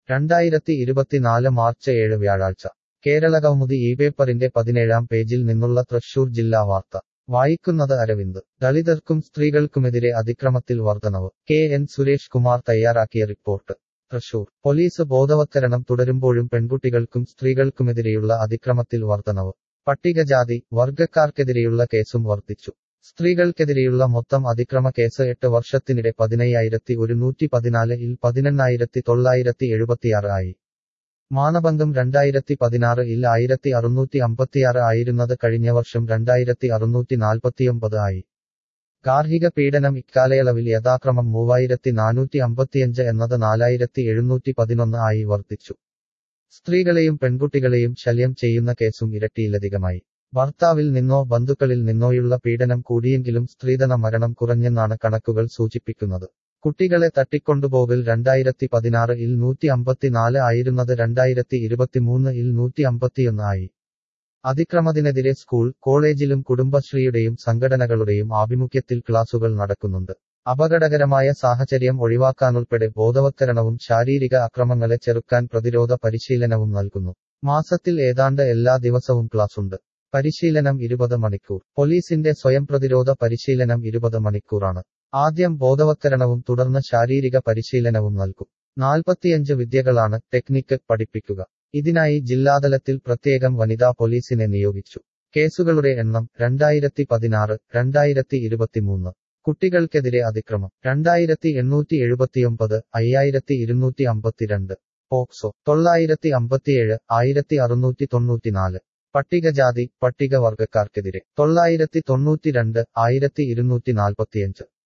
രണ്ടായിരത്തി ഇരുപത്തിനാല് മാർച്ച് ഏഴ് വ്യാഴാഴ്ച കേരള കൗമുദി ഈ പേപ്പറിന്റെ പതിനേഴാം പേജിൽ നിന്നുള്ള തൃശൂർ ജില്ലാ വാർത്ത വായിക്കുന്നത് അരവിന്ദ് ദളിതർക്കും സ്ത്രീകൾക്കുമെതിരെ അതിക്രമത്തിൽ വർധനവ് കെ എൻ സുരേഷ് കുമാർ തയ്യാറാക്കിയ റിപ്പോർട്ട് തൃശൂർ പോലീസ് ബോധവത്കരണം തുടരുമ്പോഴും പെൺകുട്ടികൾക്കും സ്ത്രീകൾക്കുമെതിരെയുള്ള അതിക്രമത്തിൽ വർധനവ് പട്ടികജാതി വർഗക്കാർക്കെതിരെയുള്ള കേസും വർദ്ധിച്ചു സ്ത്രീകൾക്കെതിരെയുള്ള മൊത്തം അതിക്രമ കേസ് എട്ട് വർഷത്തിനിടെ പതിനയ്യായിരത്തി ഒരുന്നൂറ്റി പതിനാല് ഇൽ പതിനെണ്ണായിരത്തി തൊള്ളായിരത്തി എഴുപത്തിയാറ് ആയി മാനഭംഗം രണ്ടായിരത്തി പതിനാറ് ഇൽ ആയിരത്തി അറുന്നൂറ്റി അമ്പത്തിയാറ് ആയിരുന്നത് കഴിഞ്ഞ വർഷം രണ്ടായിരത്തി അറുന്നൂറ്റി നാൽപ്പത്തിയൊമ്പത് ആയി ഗാർഹിക പീഡനം ഇക്കാലയളവിൽ യഥാക്രമം മൂവായിരത്തി നാനൂറ്റി അമ്പത്തിയഞ്ച് എന്നത് നാലായിരത്തി എഴുന്നൂറ്റി പതിനൊന്ന് ആയി വർദ്ധിച്ചു സ്ത്രീകളെയും പെൺകുട്ടികളെയും ശല്യം ചെയ്യുന്ന കേസും ഇരട്ടിയിലധികമായി ഭർത്താവിൽ നിന്നോ ബന്ധുക്കളിൽ നിന്നോയുള്ള പീഡനം കൂടിയെങ്കിലും സ്ത്രീധന മരണം കുറഞ്ഞെന്നാണ് കണക്കുകൾ സൂചിപ്പിക്കുന്നത് കുട്ടികളെ തട്ടിക്കൊണ്ടുപോകൽ രണ്ടായിരത്തി പതിനാറ് ഇൽ നൂറ്റി അമ്പത്തിനാല് ആയിരുന്നത് രണ്ടായിരത്തി ഇരുപത്തിമൂന്ന് ഇൽ നൂറ്റി അമ്പത്തിയൊന്ന് ആയി അതിക്രമത്തിനെതിരെ സ്കൂൾ കോളേജിലും കുടുംബശ്രീയുടെയും സംഘടനകളുടെയും ആഭിമുഖ്യത്തിൽ ക്ലാസുകൾ നടക്കുന്നുണ്ട് അപകടകരമായ സാഹചര്യം ഒഴിവാക്കാനുൾപ്പെടെ ബോധവത്കരണവും ശാരീരിക അക്രമങ്ങളെ ചെറുക്കാൻ പ്രതിരോധ പരിശീലനവും നൽകുന്നു മാസത്തിൽ ഏതാണ്ട് എല്ലാ ദിവസവും ക്ലാസുണ്ട് പരിശീലനം ഇരുപത് മണിക്കൂർ പോലീസിന്റെ സ്വയം പ്രതിരോധ പരിശീലനം ഇരുപത് മണിക്കൂറാണ് ആദ്യം ബോധവത്കരണവും തുടർന്ന് ശാരീരിക പരിശീലനവും നൽകും നാൽപ്പത്തിയഞ്ച് വിദ്യകളാണ് ടെക്നിക്ക് പഠിപ്പിക്കുക ഇതിനായി ജില്ലാതലത്തിൽ പ്രത്യേകം വനിതാ പോലീസിനെ നിയോഗിച്ചു കേസുകളുടെ എണ്ണം രണ്ടായിരത്തി പതിനാറ് രണ്ടായിരത്തി ഇരുപത്തിമൂന്ന് കുട്ടികൾക്കെതിരെ അതിക്രമം രണ്ടായിരത്തി എണ്ണൂറ്റി എഴുപത്തിയൊമ്പത് അയ്യായിരത്തി ഇരുന്നൂറ്റി അമ്പത്തിരണ്ട് പോക്സോ തൊള്ളായിരത്തി അമ്പത്തിയേഴ് ആയിരത്തി അറുന്നൂറ്റി തൊണ്ണൂറ്റിനാല് പട്ടികജാതി പട്ടികവർഗക്കാർക്കെതിരെ തൊള്ളായിരത്തി തൊണ്ണൂറ്റിരണ്ട് ആയിരത്തി ഇരുന്നൂറ്റി നാൽപ്പത്തിയഞ്ച്